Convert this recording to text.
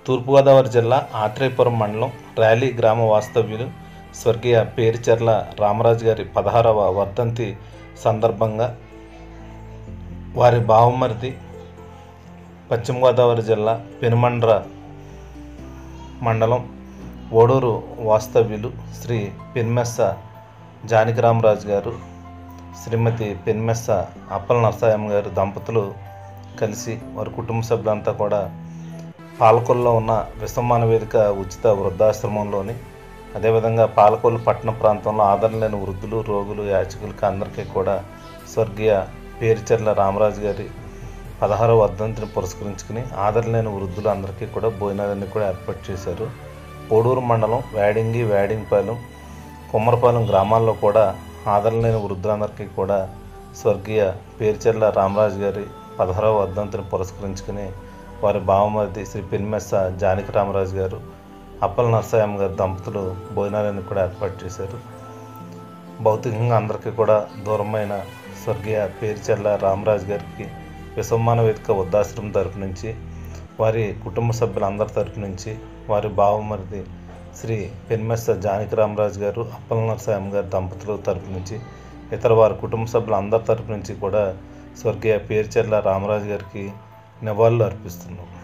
తూర్పుగోదావరి జిల్లా ఆత్రేయపురం మండలం ర్యాలీ గ్రామ వాస్తవ్యులు స్వర్గీయ పేరుచెర్ల రామరాజు గారి పదహారవ వర్ధంతి సందర్భంగా వారి బావమరిది పశ్చిమ గోదావరి జిల్లా పెనుమండ్ర మండలం ఓడూరు వాస్తవ్యులు శ్రీ పెన్మెస్స జానకిరామరాజు గారు శ్రీమతి పెన్మెస్స అప్పల నరసాయమ్మ గారు దంపతులు కలిసి వారి కుటుంబ సభ్యులంతా కూడా పాలకొల్లో ఉన్న విసమ్మాన వేదిక ఉచిత వృద్ధాశ్రమంలోని అదేవిధంగా పాలకొల్లు పట్టణ ప్రాంతంలో ఆదరణ లేని వృద్ధులు రోగులు యాచకులకి అందరికీ కూడా స్వర్గీయ పేరుచెర్ల రామరాజు గారి పదహారవ వర్ధంతిని పురస్కరించుకుని ఆదరలేని వృద్ధులు అందరికీ కూడా భోజనాలన్నీ కూడా ఏర్పాటు చేశారు పోడూరు మండలం వేడింగి వేడింగ్పాలెం కుమ్మరపాలెం గ్రామాల్లో కూడా ఆదరలేని వృద్ధులందరికీ కూడా స్వర్గీయ పేరుచెర్ల రామరాజు గారి పదహారవ వర్ధంతిని పురస్కరించుకుని వారి బావమరిది శ్రీ పెన్మెస్స జానకి రామరాజు గారు అప్పల నరసాయమ్మ గారి దంపతులు భోజనాలన్నీ కూడా ఏర్పాటు చేశారు భౌతికంగా అందరికీ కూడా దూరమైన స్వర్గీయ పేరుచెర్ల రామరాజు గారికి విసమ్మాన వేదిక వృద్ధాశ్రమం తరపు నుంచి వారి కుటుంబ సభ్యులందరి తరపు నుంచి వారి బావమరిది శ్రీ పెన్మెస్స జానకి రామరాజు గారు అప్పల నరసాయమ్మ గారి దంపతుల తరపు నుంచి ఇతర వారి కుటుంబ సభ్యుల అందరి తరపు నుంచి కూడా స్వర్గీయ పేరుచెర్ల రామరాజు గారికి నివాళులు అర్పిస్తున్నాం